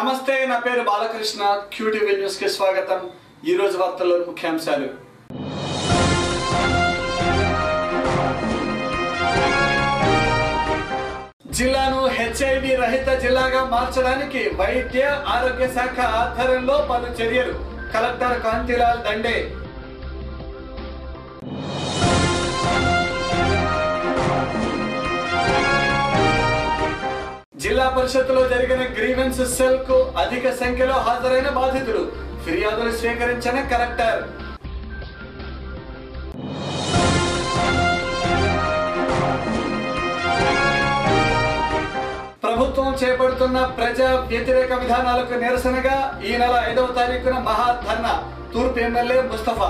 నమస్తే నా పేరు బాలకృష్ణ క్యూటీవీ న్యూస్ కి స్వాగతం ఈ రోజు వార్తల్లోని ముఖ్యాంశాలు జిల్లాను హెచ్ఐవి రహిత జిల్లాగా మార్చడానికి వైద్య ఆరోగ్య శాఖ ఆధ్వర్యంలో పలు చర్యలు కలెక్టర్ కాంతిలాల్ దండే జిల్లా పరిషత్తులో జరిగిన గ్రీవెన్స్ సెల్ కు అధిక సంఖ్యలో హాజరైన బాధితులు ఫిర్యాదులు స్వీకరించిన కలెక్టర్ ప్రభుత్వం చేపడుతున్న ప్రజా వ్యతిరేక విధానాలకు నిరసనగా ఈ నెల ఐదవ తారీఖున మహాధర్నా తూర్పు ఎమ్మెల్యే ముస్తఫా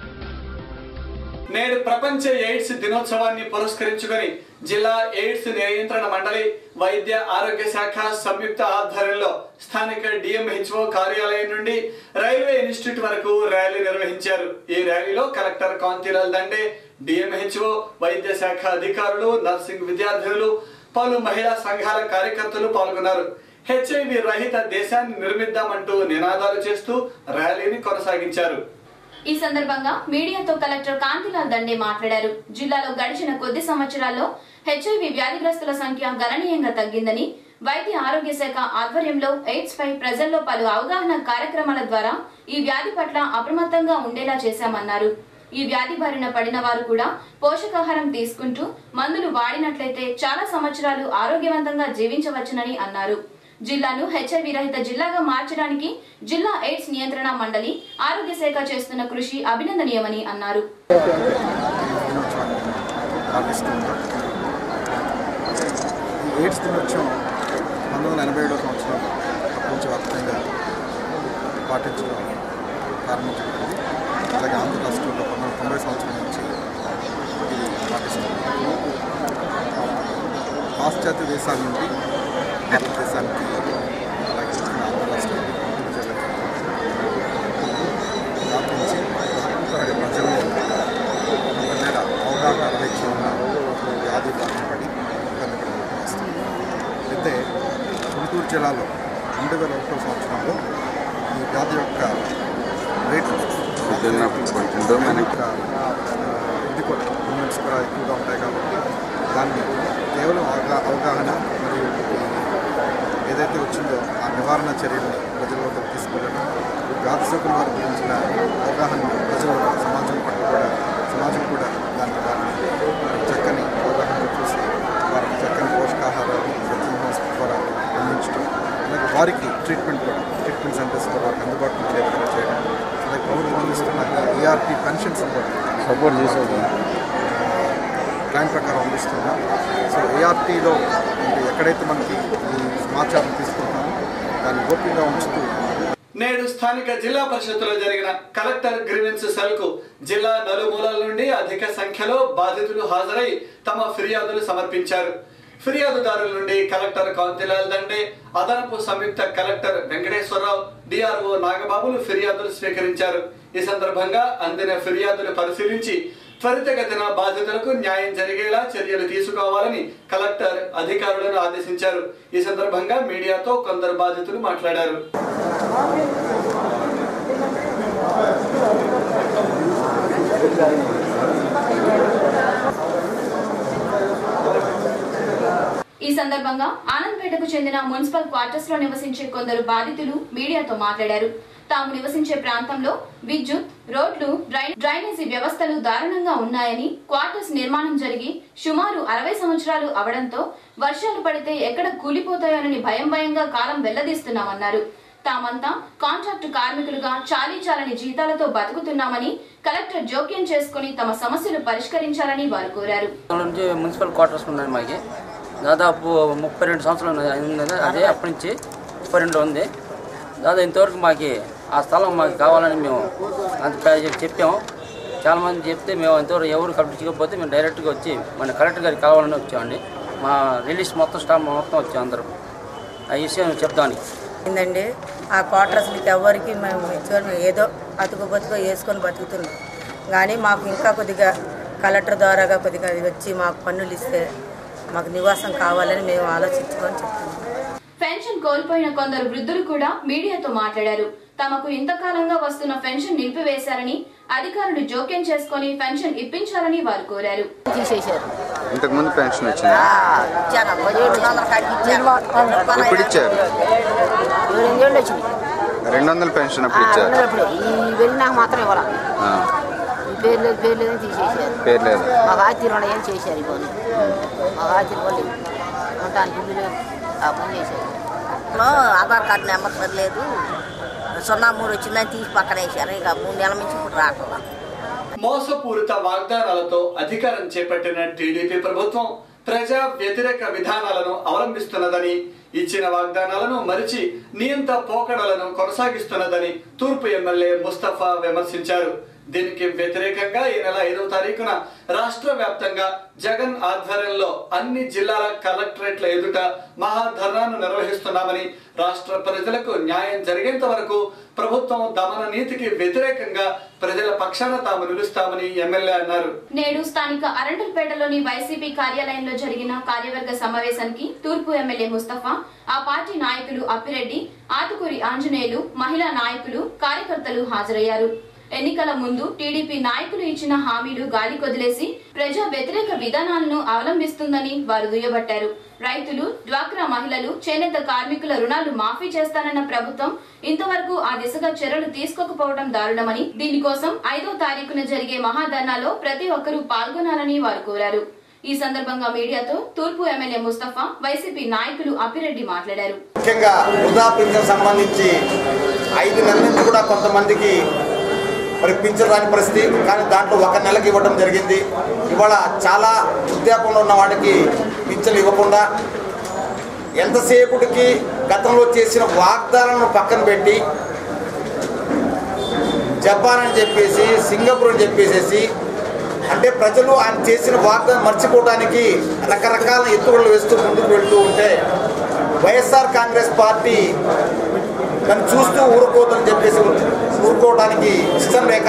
నేడు ప్రపంచ ఎయిడ్స్ దినోత్సవాన్ని పురస్కరించుకొని జిల్లా ఎయిడ్స్ నియంత్రణ మండలి వైద్య ఆరోగ్య శాఖ సంయుక్త ఆధ్వర్యంలో స్థానిక డిఎంహెచ్ఓ కార్యాలయం నుండి రైల్వే ఇన్స్టిట్యూట్ వరకు ర్యాలీ నిర్వహించారు ఈ ర్యాలీలో కలెక్టర్ కాంతిలాల్ దండే డిఎంహెచ్ఓ వైద్య శాఖ అధికారులు నర్సింగ్ విద్యార్థులు పలు మహిళా సంఘాల కార్యకర్తలు పాల్గొన్నారు హెచ్ఐవి రహిత దేశాన్ని నిర్మిద్దామంటూ నినాదాలు చేస్తూ ర్యాలీని కొనసాగించారు ఈ సందర్భంగా మీడియాతో కలెక్టర్ కాంతిలాల్ దండే మాట్లాడారు జిల్లాలో గడిచిన కొద్ది సంవత్సరాల్లో హెచ్ఐవి వ్యాధిగ్రస్తుల సంఖ్య గణనీయంగా తగ్గిందని వైద్య ఆరోగ్య శాఖ ఆధ్వర్యంలో ఎయిడ్స్ పై ప్రజల్లో పలు అవగాహన కార్యక్రమాల ద్వారా ఈ వ్యాధి పట్ల అప్రమత్తంగా ఉండేలా చేశామన్నారు ఈ వ్యాధి బారిన పడిన వారు కూడా పోషకాహారం తీసుకుంటూ మందులు వాడినట్లయితే చాలా సంవత్సరాలు ఆరోగ్యవంతంగా జీవించవచ్చునని అన్నారు జిల్లాను హెచ్ఐవి రహిత జిల్లాగా మార్చడానికి జిల్లా ఎయిడ్స్ నియంత్రణ మండలి ఆరోగ్య శాఖ చేస్తున్న కృషి అభినందనీయమని అన్నారు దినోత్సవాన్ని పాటిస్తున్నాం ఈ ఎయిడ్స్ దినోత్సవం పంతొమ్మిది వందల ఎనభై ఏడవ సంవత్సరం ప్రపంచవ్యాప్తంగా పాటించడం ప్రారంభించబడింది అలాగే ఆంధ్ర రాష్ట్రంలో పంతొమ్మిది వందల తొంభై సంవత్సరం నుంచి ఇది పాటిస్తున్నాం పాశ్చాత్య దేశాల నుండి భారతదేశానికి అలాగే ఆంధ్ర రాష్ట్రానికి పంపించబడింది వ్యాపించి అక్కడి ప్రజల్లో కొంత మేర అవగాహన రహించి ఉన్న ఈ వ్యాధి బారిన పడి ఇబ్బంది పడే వస్తుంది అయితే గుంటూరు జిల్లాలో రెండు వేల ఒకటో సంవత్సరంలో ఈ వ్యాధి యొక్క రేటు యొక్క ఆ, ఇది కూడా మూమెంట్స్ కూడా ఎక్కువగా ఉంటాయి కాబట్టి దాన్ని కేవలం అవగా అవగాహన మరియు ఈ ఏదైతే వచ్చిందో ఆ నివారణ చర్యల్ని ప్రజల్లోకి తీసుకెళ్ళడం వ్యాధి సోకుల వారి గురించిన అవగాహన ప్రజల సమాజం పట్ల కూడా సమాజం కూడా దాన్ని వారిని చక్కని అవగాహన చూసి వారికి చక్కని పోషకాహారాన్ని హాస్పిటల్ ద్వారా అందించడం అలాగే వారికి ట్రీట్మెంట్ కూడా ట్రీట్మెంట్ సెంటర్స్ కూడా వారికి అందుబాటులో లేకుండా చేయడం అలాగే ప్రభుత్వం అందిస్తున్న ఈఆర్పీ పెన్షన్స్ కూడా సపోర్ట్ చేసేది ప్లాన్ ప్రకారం అందిస్తున్నాం సో ఏఆర్టీలో ఎక్కడైతే మనకి ఈ సమాచారం తీసుకుంటామో దాన్ని గోప్యంగా ఉంచుతూ నేడు స్థానిక జిల్లా పరిషత్తులో జరిగిన కలెక్టర్ గ్రీవెన్స్ సెల్ కు జిల్లా నలుమూలల నుండి అధిక సంఖ్యలో బాధితులు హాజరై తమ ఫిర్యాదులు సమర్పించారు ఫిర్యాదుదారుల నుండి కలెక్టర్ కాంతిలాల్ దండే అదనపు సంయుక్త కలెక్టర్ వెంకటేశ్వరరావు డిఆర్ఓ నాగబాబులు ఫిర్యాదులు స్వీకరించారు ఈ సందర్భంగా అందిన ఫిర్యాదులు పరిశీలించి త్వరితగతిన బాధితులకు న్యాయం జరిగేలా చర్యలు తీసుకోవాలని కలెక్టర్ అధికారులను ఆదేశించారు ఈ సందర్భంగా మీడియాతో కొందరు బాధితులు మాట్లాడారు ఈ సందర్భంగా ఆనంద్పేటకు చెందిన మున్సిపల్ క్వార్టర్స్ లో నివసించే కొందరు బాధితులు మీడియాతో మాట్లాడారు తాము నివసించే ప్రాంతంలో విద్యుత్ రోడ్లు డ్రై- డ్రైనేజీ వ్యవస్థలు దారుణంగా ఉన్నాయని క్వార్టర్స్ నిర్మాణం జరిగి సుమారు అరవై సంవత్సరాలు అవడంతో వర్షాలు పడితే ఎక్కడ కూలిపోతాయోనని భయం భయంగా కాలం వెల్లదీస్తున్నామన్నారు తామంతా కాంట్రాక్టు కార్మికులుగా చాలీ చాలని జీతాలతో బతుకుతున్నామని కలెక్టర్ జోక్యం చేసుకుని తమ సమస్యలు పరిష్కరించాలని వారు కోరారు సంవత్సరం నుంచి మున్సిపల్ క్వార్టర్స్ ఉన్నాయి మాకి దాదాపు ముప్పై రెండు సంవత్సరాలు ఉన్నది అది ఉన్నది అదే అప్పటి నుంచి ముప్పై రెండు ఉంది దాదాపు ఇంతవరకు మాకి ఆ స్థలం మాకు కావాలని మేము అంత పే- చెప్పాము చాలామంది చెప్తే మేము ఇంతవరకు ఎవరు కల్పించకపోతే మేము డైరెక్ట్గా వచ్చి మన కలెక్టర్ గారికి కావాలని వచ్చామండి మా రిలీజ్ మొత్తం స్టాఫ్ మొత్తం వచ్చాం అందరం ఆ విషయం చెప్తామని ఏందండి ఆ క్వార్టర్స్లకి ఎవరికి మేము ఇచ్చుకొని మేము ఏదో అతుకు బతుకు వేసుకొని బతుకుతున్నాం కానీ మాకు ఇంకా కొద్దిగా కలెక్టర్ ద్వారాగా కొద్దిగా అది వచ్చి మాకు పన్నులు ఇస్తే మాకు నివాసం కావాలని మేము ఆలోచించుకొని చెప్తున్నాం పెన్షన్ కోల్పోయిన కొందరు వృద్ధులు కూడా మీడియాతో మాట్లాడారు తమకు ఇంతకాలంగా వస్తున్న పెన్షన్ నిలిపివేశారని అధికారులు జోక్యం చేసుకుని పెన్షన్ ఇప్పించాలని వారు కోరారు తీసేశారు ఇంతకుముందు పెన్షన్ వచ్చింది ఇచ్చాను పదిహేడు వందల కాడికి ఇచ్చాను ఎప్పుడు ఇచ్చారు ఎనిమిదేళ్ళు వచ్చినాయి రెండు వందల పెన్షన్ అప్పుడు ఆ, ఇచ్చారు ఉన్నప్పుడు ఈ వెళ్ళినాక మాత్రం ఇవ్వాల ఆ, ఈ పేరు లేదు పేరు లేదని తీసేశారు పేరు లేదు మాకు ఆస్తి రెండు ఏళ్ళు చేశారు ఈ పని మాకు ఆస్తి ఇవ్వలేదు ఉండటానికి ఇల్లు లేదు ఆ పని చేశారు ఆధార్ కార్డు నెంబర్ సరిలేదు సున్నా మూడు వచ్చిందని తీసి పక్కన వేసారు ఇక మూడు నెలల నుంచి ఇప్పుడు రావట్లేదు మోసపూరిత వాగ్దానాలతో అధికారం చేపట్టిన టీడీపీ ప్రభుత్వం ప్రజా వ్యతిరేక విధానాలను అవలంబిస్తున్నదని ఇచ్చిన వాగ్దానాలను మరిచి నియంత పోకడలను కొనసాగిస్తున్నదని తూర్పు ఎమ్మెల్యే ముస్తఫా విమర్శించారు దీనికి వ్యతిరేకంగా ఈ నెల ఐదవ తారీఖున రాష్ట్ర వ్యాప్తంగా జగన్ ఆధ్వర్యంలో అన్ని జిల్లాల కలెక్టరేట్ల ఎదుట మహాధర్నాను నిర్వహిస్తున్నామని రాష్ట్ర ప్రజలకు న్యాయం జరిగేంత వరకు ప్రభుత్వం దమన నీతికి వ్యతిరేకంగా ప్రజల పక్షాన తాము నిలుస్తామని ఎమ్మెల్యే అన్నారు నేడు స్థానిక అరండల్పేటలోని వైసీపీ కార్యాలయంలో జరిగిన కార్యవర్గ సమావేశానికి తూర్పు ఎమ్మెల్యే ముస్తఫా ఆ పార్టీ నాయకులు అప్పిరెడ్డి ఆతుకూరి ఆంజనేయులు మహిళా నాయకులు కార్యకర్తలు హాజరయ్యారు ఎన్నికల ముందు టీడీపీ నాయకులు ఇచ్చిన హామీలు గాలి కొదిలేసి ప్రజా వ్యతిరేక విధానాలను అవలంబిస్తుందని వారు దుయ్యబట్టారు రైతులు డ్వాక్రా మహిళలు చేనేత కార్మికుల రుణాలు మాఫీ చేస్తానన్న ప్రభుత్వం ఇంతవరకు ఆ దిశగా చర్యలు తీసుకోకపోవడం దారుణమని దీనికోసం ఐదో తారీఖున జరిగే మహాధర్నాలో ప్రతి ఒక్కరూ పాల్గొనాలని వారు కోరారు ఈ సందర్భంగా మీడియాతో తూర్పు ఎమ్మెల్యే ముస్తఫా వైసీపీ నాయకులు అప్పిరెడ్డి మాట్లాడారు ముఖ్యంగా వృధా పింఛన్ సంబంధించి ఐదు నెలల నుంచి కూడా కొంతమందికి మరి పింఛన్ రాని పరిస్థితి కానీ దాంట్లో ఒక నెలకి ఇవ్వడం జరిగింది ఇవాళ చాలా వృద్ధాపంలో ఉన్న వాడికి పింఛన్లు ఇవ్వకుండా ఎంతసేపటికి గతంలో చేసిన వాగ్దానాలను పక్కన పెట్టి జపాన్ అని చెప్పేసి సింగపూర్ అని చెప్పేసేసి అంటే ప్రజలు ఆయన చేసిన వాగ్దానం మర్చిపోవడానికి రకరకాల ఎత్తుగడలు వేస్తూ ముందుకు వెళ్తూ ఉంటే వైఎస్ఆర్ కాంగ్రెస్ పార్టీ దాన్ని చూస్తూ ఊరుకోవద్దని చెప్పేసి ఊరుకోవడానికి ఇష్టం లేక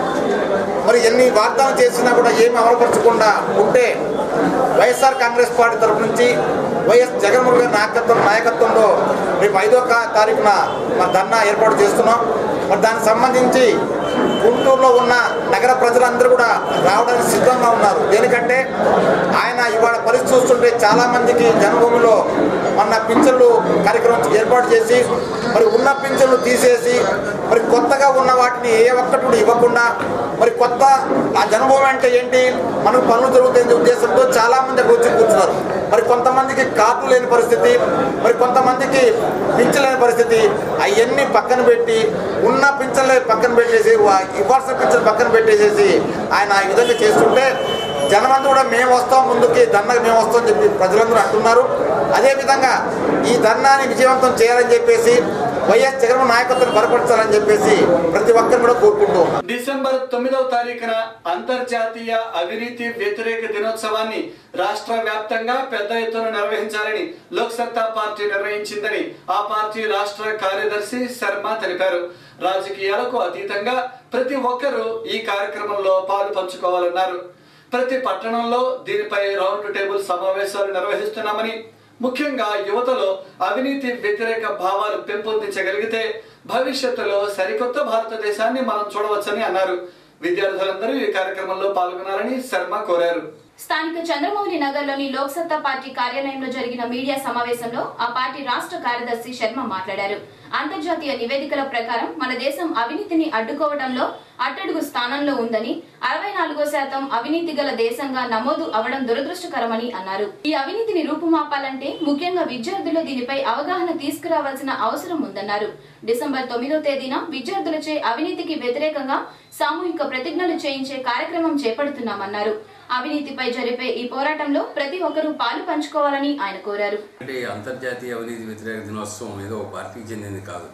మరి ఎన్ని వాగ్దానం చేసినా కూడా ఏమి అమలుపరచకుండా ఉంటే వైఎస్ఆర్ కాంగ్రెస్ పార్టీ తరఫు నుంచి వైఎస్ జగన్మోహన్ గారి నాయకత్వం నాయకత్వంలో రేపు ఐదో కా- తారీఖున మన ధర్నా ఏర్పాటు చేస్తున్నాం మరి దానికి సంబంధించి గుంటూరులో ఉన్న నగర ప్రజలందరూ కూడా రావడానికి సిద్ధంగా ఉన్నారు దేనికంటే ఆయన ఇవాళ పరిస్థితి చూస్తుంటే చాలా మందికి జన్మభూమిలో మొన్న పింఛన్లు కార్యక్రమం ఏర్పాటు చేసి మరి ఉన్న పింఛన్లు తీసేసి మరి కొత్తగా ఉన్న వాటిని ఏ ఒక్కటి కూడా ఇవ్వకుండా మరి కొత్త ఆ జన్మభూమి అంటే ఏంటి మనకు పనులు జరుగుతాయనే ఉద్దేశంతో చాలా మంది అక్కడ వచ్చి కూర్చున్నారు మరి కొంతమందికి కార్డు లేని పరిస్థితి మరి కొంతమందికి పింఛన్ లేని పరిస్థితి అవన్నీ పక్కన పెట్టి ఉన్న పింఛన్లే పక్కన పెట్టేసి వా- ఇవ్వాల్సిన పింఛన్ పక్కన పెట్టేసేసి ఆయన ఈ విధంగా చేస్తుంటే జనమంతా కూడా మేము వస్తాం ముందుకి ధర్నాకి మేము వస్తాం అని చెప్పి ప్రజలందరూ అంటున్నారు అదేవిధంగా ఈ ధర్నాని విజయవంతం చేయాలని చెప్పేసి వైఎస్ జగన్మోహన్ నాయకత్వాన్ని బలపరచాలని చెప్పేసి ప్రతి ఒక్కరు కూడా కోరుకుంటూ ఉన్నాం డిసెంబర్ తొమ్మిదవ తారీఖున అంతర్జాతీయ అవినీతి వ్యతిరేక దినోత్సవాన్ని రాష్ట్ర వ్యాప్తంగా పెద్ద ఎత్తున నిర్వహించాలని లోక్సత్తా పార్టీ నిర్ణయించిందని ఆ పార్టీ రాష్ట్ర కార్యదర్శి శర్మ తెలిపారు రాజకీయాలకు అతీతంగా ప్రతి ఒక్కరూ ఈ కార్యక్రమంలో పాలు పంచుకోవాలన్నారు ప్రతి పట్టణంలో దీనిపై రౌండ్ టేబుల్ సమావేశాలు నిర్వహిస్తున్నామని ముఖ్యంగా యువతలో అవినీతి వ్యతిరేక భావాలు పెంపొందించగలిగితే భవిష్యత్తులో సరికొత్త భారతదేశాన్ని మనం చూడవచ్చని అన్నారు విద్యార్థులందరూ ఈ కార్యక్రమంలో పాల్గొనాలని శర్మ కోరారు స్థానిక చంద్రమౌళి నగర్లోని లోక్సత్తా పార్టీ కార్యాలయంలో జరిగిన మీడియా సమావేశంలో ఆ పార్టీ రాష్ట్ర కార్యదర్శి శర్మ మాట్లాడారు అంతర్జాతీయ నివేదికల ప్రకారం మన దేశం అవినీతిని అడ్డుకోవడంలో అట్టడుగు స్థానంలో ఉందని అరవై నాలుగో శాతం అవినీతి గల దేశంగా నమోదు అవడం దురదృష్టకరమని అన్నారు ఈ అవినీతిని రూపుమాపాలంటే ముఖ్యంగా విద్యార్థులు దీనిపై అవగాహన తీసుకురావాల్సిన అవసరం ఉందన్నారు డిసెంబర్ తొమ్మిదో తేదీన విద్యార్థులచే అవినీతికి వ్యతిరేకంగా సామూహిక ప్రతిజ్ఞలు చేయించే కార్యక్రమం చేపడుతున్నామన్నారు అవినీతిపై జరిపే ఈ పోరాటంలో ప్రతి ఒక్కరూ పాలు పంచుకోవాలని ఆయన కోరారు అంటే ఈ అంతర్జాతీయ అవినీతి వ్యతిరేక దినోత్సవం ఏదో ఒక పార్టీకి చెందింది కాదు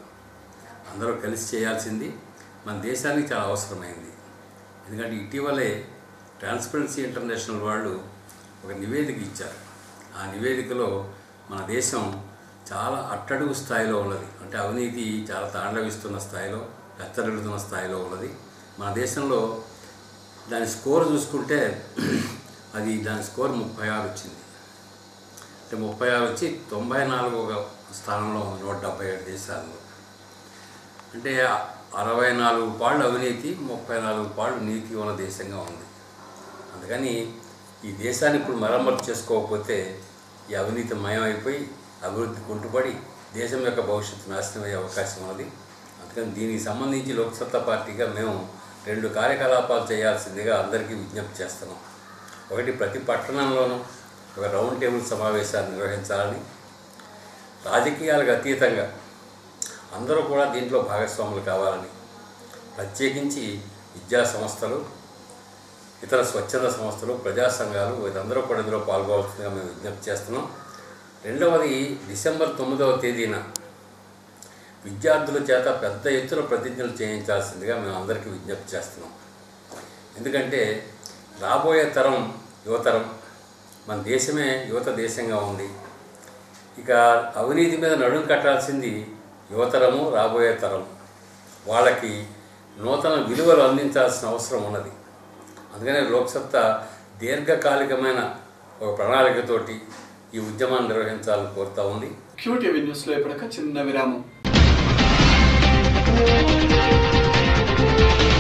అందరూ కలిసి చేయాల్సింది మన దేశానికి చాలా అవసరమైంది ఎందుకంటే ఇటీవలే ట్రాన్స్పరెన్సీ ఇంటర్నేషనల్ వాళ్ళు ఒక నివేదిక ఇచ్చారు ఆ నివేదికలో మన దేశం చాలా అట్టడుగు స్థాయిలో ఉన్నది అంటే అవినీతి చాలా తాండవిస్తున్న స్థాయిలో కత్తరెడుతున్న స్థాయిలో ఉన్నది మన దేశంలో దాని స్కోర్ చూసుకుంటే అది దాని స్కోర్ ముప్పై ఆరు వచ్చింది అంటే ముప్పై ఆరు వచ్చి తొంభై నాలుగవ స్థానంలో ఉంది నూట డెబ్బై ఏడు దేశాల్లో అంటే అరవై నాలుగు పాళ్ళు అవినీతి ముప్పై నాలుగు పాళ్ళు నీతి ఉన్న దేశంగా ఉంది అందుకని ఈ దేశాన్ని ఇప్పుడు మరమ్మతు చేసుకోకపోతే ఈ అవినీతి మయమైపోయి అభివృద్ధి కుంటుపడి దేశం యొక్క భవిష్యత్తు నాశనం అయ్యే అవకాశం ఉన్నది అందుకని దీనికి సంబంధించి లోక్సత్తా పార్టీగా మేము రెండు కార్యకలాపాలు చేయాల్సిందిగా అందరికీ విజ్ఞప్తి చేస్తున్నాం ఒకటి ప్రతి పట్టణంలోనూ ఒక రౌండ్ టేబుల్ సమావేశాన్ని నిర్వహించాలని రాజకీయాలకు అతీతంగా అందరూ కూడా దీంట్లో భాగస్వాములు కావాలని ప్రత్యేకించి విద్యా సంస్థలు ఇతర స్వచ్ఛంద సంస్థలు ప్రజా సంఘాలు వీరందరూ కూడా ఇందులో పాల్గొవాల్సిందిగా మేము విజ్ఞప్తి చేస్తున్నాం రెండవది డిసెంబర్ తొమ్మిదవ తేదీన విద్యార్థుల చేత పెద్ద ఎత్తున ప్రతిజ్ఞలు చేయించాల్సిందిగా మేము అందరికీ విజ్ఞప్తి చేస్తున్నాం ఎందుకంటే రాబోయే తరం యువతరం మన దేశమే యువత దేశంగా ఉంది ఇక అవినీతి మీద నడుం కట్టాల్సింది యువతరము రాబోయే తరం వాళ్ళకి నూతన విలువలు అందించాల్సిన అవసరం ఉన్నది అందుకనే లోక్సత్తా దీర్ఘకాలికమైన ఒక ప్రణాళికతోటి ఈ ఉద్యమాన్ని నిర్వహించాలని కోరుతా ఉంది క్యూటీవీ న్యూస్లో ఇప్పటిక చిన్న విరామం